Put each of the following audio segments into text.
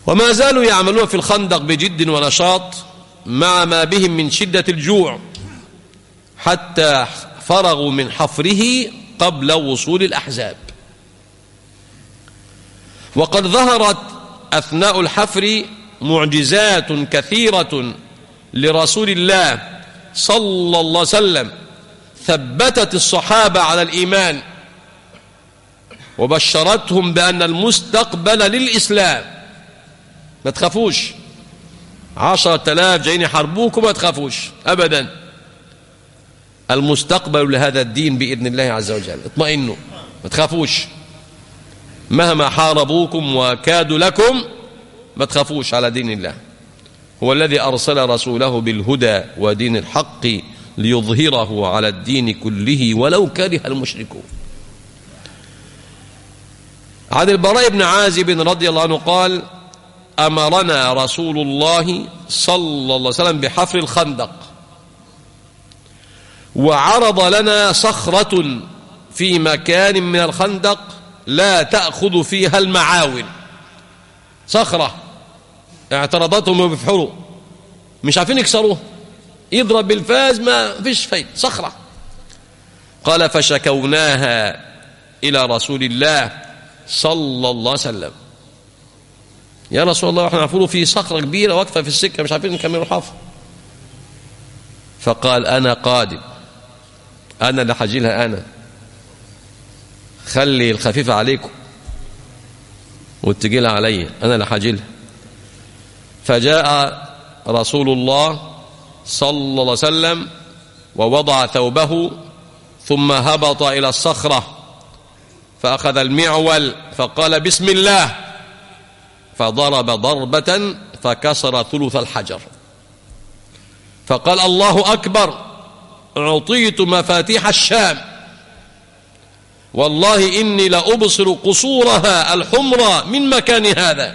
وما زالوا يعملون في الخندق بجد ونشاط مع ما بهم من شدة الجوع حتى فرغوا من حفره قبل وصول الأحزاب وقد ظهرت أثناء الحفر معجزات كثيرة لرسول الله صلى الله عليه وسلم ثبتت الصحابة على الإيمان وبشرتهم بأن المستقبل للإسلام ما تخافوش عشرة آلاف جايين يحاربوكم ما تخافوش أبدا المستقبل لهذا الدين بإذن الله عز وجل اطمئنوا ما تخافوش مهما حاربوكم وكادوا لكم ما تخافوش على دين الله هو الذي أرسل رسوله بالهدى ودين الحق ليظهره على الدين كله ولو كره المشركون عن البراء بن عازب رضي الله عنه قال أمرنا رسول الله صلى الله عليه وسلم بحفر الخندق وعرض لنا صخرة في مكان من الخندق لا تأخذ فيها المعاول صخرة اعترضتهم وبيفحروا مش عارفين يكسروها يضرب بالفاز ما فيش فايدة صخرة قال فشكوناها إلى رسول الله صلى الله عليه وسلم يا رسول الله احنا نعرفوا في صخرة كبيرة واقفة في السكة مش عارفين نكمل الحفر فقال أنا قادم أنا اللي حجيلها أنا خلي الخفيفة عليكم والتقيلة علي أنا اللي حجيلها فجاء رسول الله صلى الله عليه وسلم ووضع ثوبه ثم هبط إلى الصخرة فأخذ المعول فقال بسم الله فضرب ضربة فكسر ثلث الحجر فقال الله أكبر أعطيت مفاتيح الشام والله إني لأبصر قصورها الحمرى من مكان هذا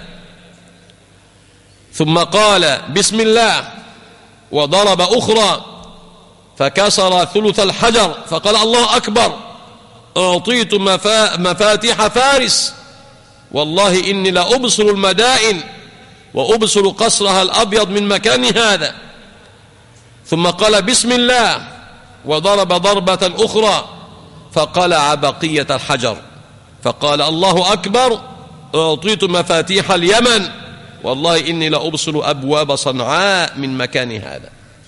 ثم قال بسم الله وضرب أخرى فكسر ثلث الحجر فقال الله أكبر أعطيت مفا مفاتيح فارس والله إني لأبصر المدائن وأبصر قصرها الأبيض من مكان هذا ثم قال بسم الله وضرب ضربة أخرى فقلع بقية الحجر فقال الله أكبر أعطيت مفاتيح اليمن والله إني لأبصر أبواب صنعاء من مكان هذا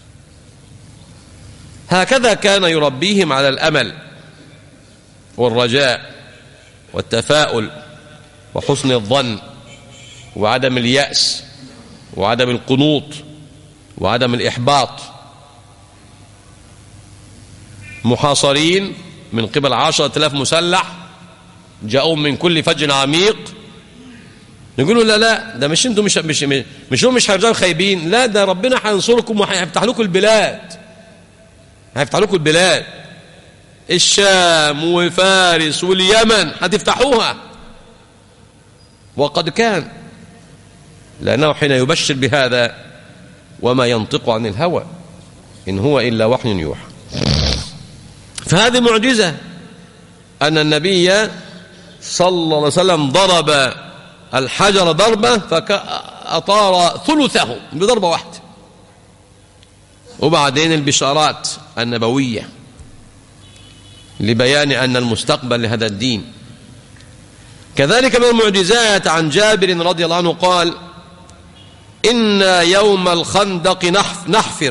هكذا كان يربيهم على الأمل والرجاء والتفاؤل وحسن الظن وعدم اليأس وعدم القنوط وعدم الإحباط محاصرين من قبل عشرة آلاف مسلح جاءوا من كل فج عميق نقولوا لا لا ده مش انتم مش مش مش هم مش هيرجعوا خايبين لا ده ربنا هينصركم وهيفتح لكم البلاد هيفتح لكم البلاد الشام وفارس واليمن هتفتحوها وقد كان لأنه حين يبشر بهذا وما ينطق عن الهوى إن هو إلا وحي يوحى فهذه معجزة أن النبي صلى الله عليه وسلم ضرب الحجر ضربة فأطار ثلثه بضربة واحدة وبعدين البشارات النبوية لبيان أن المستقبل لهذا الدين كذلك من المعجزات عن جابر رضي الله عنه قال إن يوم الخندق نحفر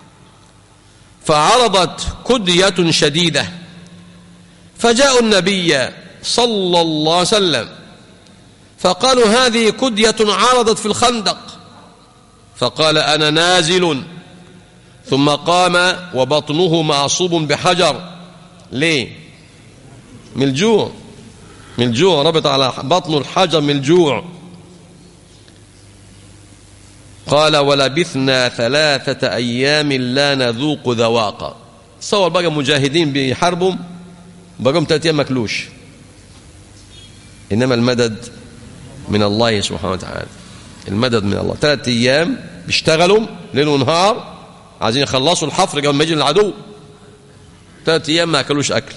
فعرضت كدية شديدة فجاء النبي صلى الله عليه وسلم فقالوا هذه كدية عرضت في الخندق فقال أنا نازل ثم قام وبطنه معصوب بحجر ليه من الجوع من الجوع ربط على بطن الحجر من الجوع قال ولبثنا ثلاثة أيام لا نذوق ذواقا صور بقى مجاهدين بيحاربوا بقوا ثلاثة أيام مكلوش إنما المدد من الله سبحانه وتعالى المدد من الله ثلاثة أيام بيشتغلوا ليل ونهار عايزين يخلصوا الحفر قبل ما يجي العدو ثلاثة أيام ما أكلوش أكل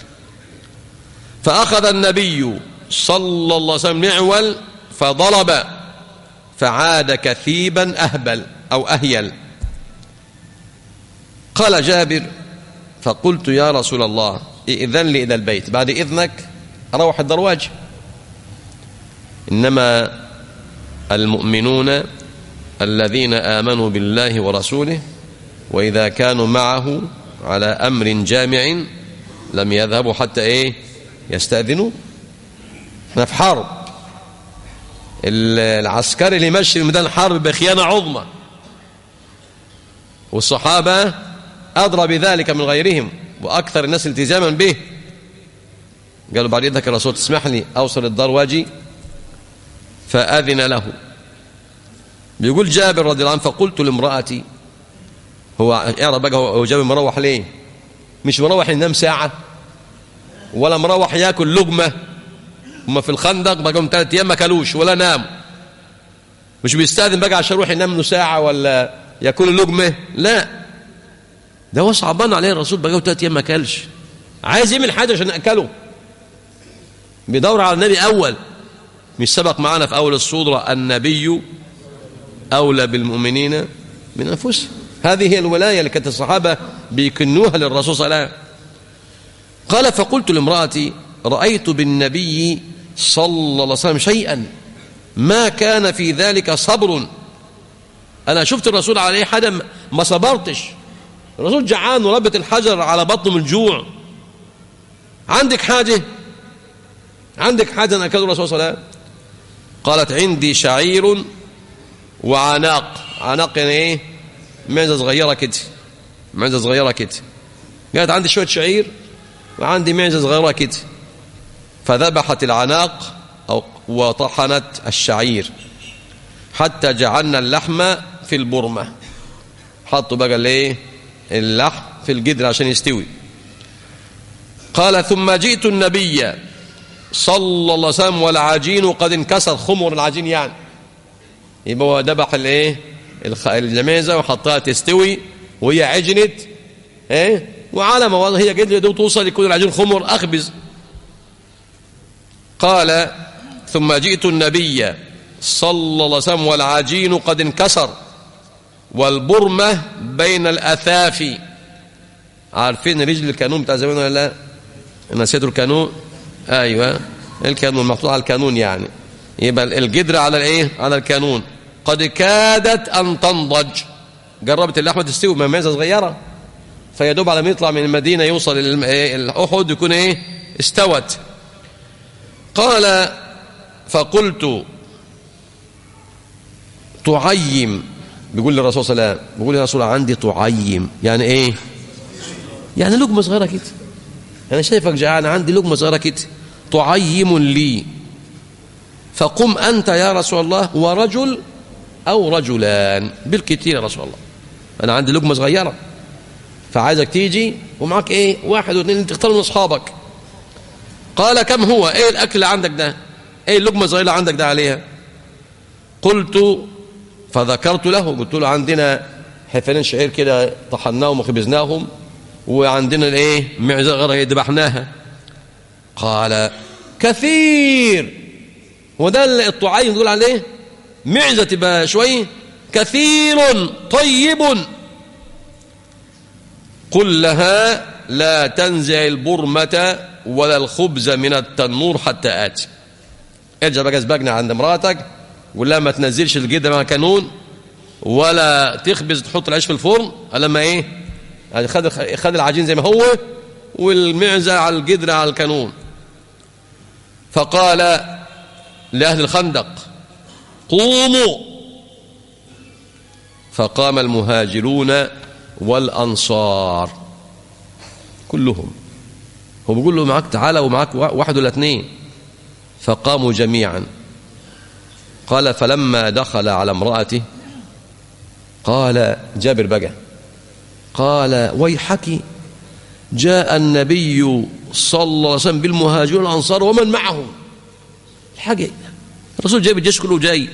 فأخذ النبي صلى الله عليه وسلم معول فضرب فعاد كثيبا أهبل أو أهيل قال جابر فقلت يا رسول الله إذن لي إلى البيت بعد إذنك أروح الدرواج إنما المؤمنون الذين آمنوا بالله ورسوله وإذا كانوا معه على أمر جامع لم يذهبوا حتى إيه يستأذنوا احنا في حرب العسكري اللي يمشي ميدان الحرب بخيانة عظمى والصحابة أدرى بذلك من غيرهم وأكثر الناس التزاما به قالوا بعد إذنك الرسول تسمح لي أوصل الدار واجي فأذن له بيقول جابر رضي الله عنه فقلت لامرأتي هو اعرف بقى هو جابر مروح ليه مش مروح ينام ساعة ولا مروح ياكل لقمة هما في الخندق بقى ثلاث ايام ما كلوش ولا نام مش بيستاذن بقى عشان يروح ينام له ساعة ولا ياكل لقمة لا ده هو صعبان عليه الرسول بقى ثلاث ايام ما كلش عايز يعمل حاجة عشان أكله بيدور على النبي أول مش سبق معنا في أول الصورة النبي أولى بالمؤمنين من أنفسهم هذه هي الولاية اللي كانت الصحابة بيكنوها للرسول صلى الله عليه وسلم قال فقلت لامرأتي رأيت بالنبي صلى الله عليه وسلم شيئا ما كان في ذلك صبر أنا شفت الرسول عليه حاجة ما صبرتش الرسول جعان وربت الحجر على بطنه من الجوع عندك حاجة عندك حاجة أنا أكل الرسول صلى الله عليه وسلم قالت عندي شعير وعناق عناق يعني ايه معزة صغيرة كده معزة صغيرة كده قالت عندي شوية شعير وعندي معزة صغيرة كده فذبحت العناق أو وطحنت الشعير حتى جعلنا اللحم في البرمة حطوا بقى الايه اللحم في الجدر عشان يستوي قال ثم جئت النبي صلى الله عليه وسلم والعجين قد انكسر خمر العجين يعني يبقى هو ذبح الايه الجميزه وحطها تستوي وهي عجنت ايه وعلى ما هي قدرت توصل يكون العجين خمر اخبز قال ثم جئت النبي صلى الله عليه وسلم والعجين قد انكسر والبرمة بين الأثافي عارفين رجل الكانون بتاع زمان ولا لا نسيتوا الكانون ايوه الكانون محطوط على الكانون يعني يبقى الجدر على الايه على الكانون قد كادت ان تنضج جربت اللحمه تستوي مميزه صغيره فيا دوب على ما يطلع من المدينه يوصل الاحد يكون ايه استوت قال فقلت تعيم بيقول للرسول صلى الله عليه وسلم بيقول يا رسول الله عندي تعيم يعني ايه يعني لقمه صغيره كده انا شايفك جعان عندي لقمه صغيره كده تعيم لي فقم انت يا رسول الله ورجل او رجلان بالكثير يا رسول الله انا عندي لقمه صغيره فعايزك تيجي ومعك ايه واحد واثنين تختار من اصحابك قال كم هو ايه الاكل اللي عندك ده ايه اللقمه الصغيره اللي عندك ده عليها قلت فذكرت له قلت له عندنا حفلين شعير كده طحناهم وخبزناهم وعندنا الايه معزه غير ذبحناها قال كثير وده الطعيم تقول عليه معزه تبقى شويه كثير طيب قل لها لا تنزع البرمة ولا الخبز من التنور حتى آتي ارجع بقى اسبقنا عند مراتك وقول لها ما تنزلش الجدر مع كانون ولا تخبز تحط العيش في الفرن لما ايه يعني خد خد العجين زي ما هو والمعزة على الجدر على الكانون فقال لأهل الخندق قوموا فقام المهاجرون والأنصار كلهم هو بيقول له معاك تعالى ومعاك واحد ولا اثنين فقاموا جميعا قال فلما دخل على امرأته قال جابر بقى قال ويحك جاء النبي صلى الله عليه وسلم بالمهاجرين والأنصار ومن معهم الحاجة الرسول جايب الجيش كله جاي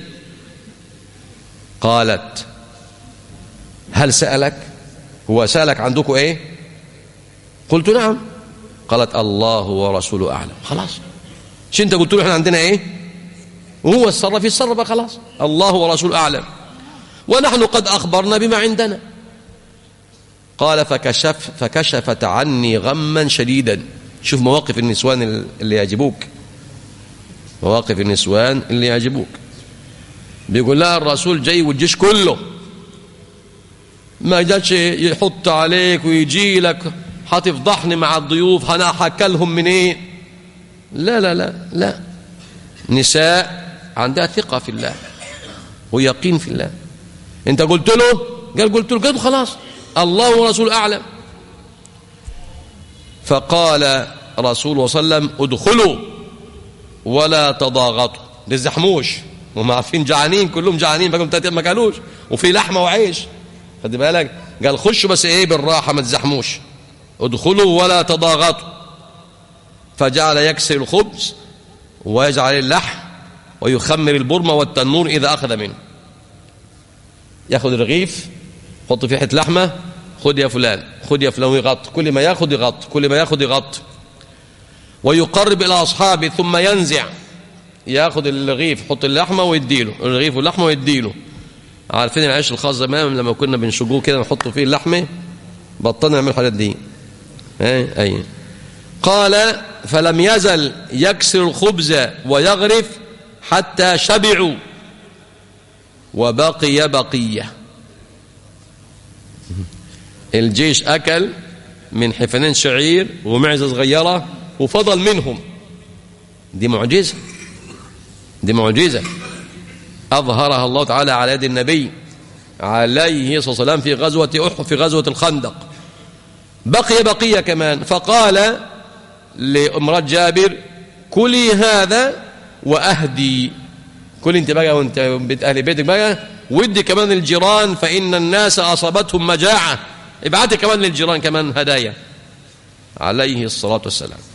قالت هل سألك هو سألك عندكم ايه قلت نعم قالت الله ورسوله أعلم خلاص مش انت قلت له احنا عندنا ايه وهو السر في السر بقى خلاص الله ورسول أعلم ونحن قد أخبرنا بما عندنا قال فكشف فكشفت عني غما شديدا شوف مواقف النسوان اللي يعجبوك مواقف النسوان اللي يعجبوك بيقول لها الرسول جاي والجيش كله ما جاتش يحط عليك ويجي لك هتفضحني مع الضيوف انا هاكلهم منين لا لا لا لا نساء عندها ثقة في الله ويقين في الله انت قلت له قال قلت له قال خلاص الله ورسول أعلم فقال رسول الله صلى الله عليه وسلم ادخلوا ولا تضاغطوا للزحموش وهم عارفين جعانين كلهم جعانين بقوا ما كانوش وفي لحمه وعيش خد بالك قال خشوا بس ايه بالراحه ما تزحموش ادخلوا ولا تضاغطوا فجعل يكسر الخبز ويجعل اللحم ويخمر البرمة والتنور إذا أخذ منه ياخذ الرغيف حط فيه حته لحمه خد يا فلان خد يا فلان ويغط كل ما ياخذ يغط كل ما ياخذ يغط ويقرب الى اصحابه ثم ينزع ياخذ الرغيف يحط اللحمه ويديله الرغيف واللحمه ويديله عارفين العيش الخاص زمان لما كنا بنشقوه كده نحط فيه اللحمه بطلنا نعمل الحاجات دي اي اي قال فلم يزل يكسر الخبز ويغرف حتى شبعوا وبقي بقيه الجيش أكل من حفنين شعير ومعزة صغيرة وفضل منهم دي معجزة دي معجزة أظهرها الله تعالى على يد النبي عليه الصلاة والسلام في غزوة أحد في غزوة الخندق بقي بقية كمان فقال لامرأة جابر كلي هذا وأهدي كل انت بقى وانت بيت أهل بيتك بقى ودي كمان الجيران فإن الناس أصابتهم مجاعة ابعتي كمان للجيران كمان هدايا عليه الصلاة والسلام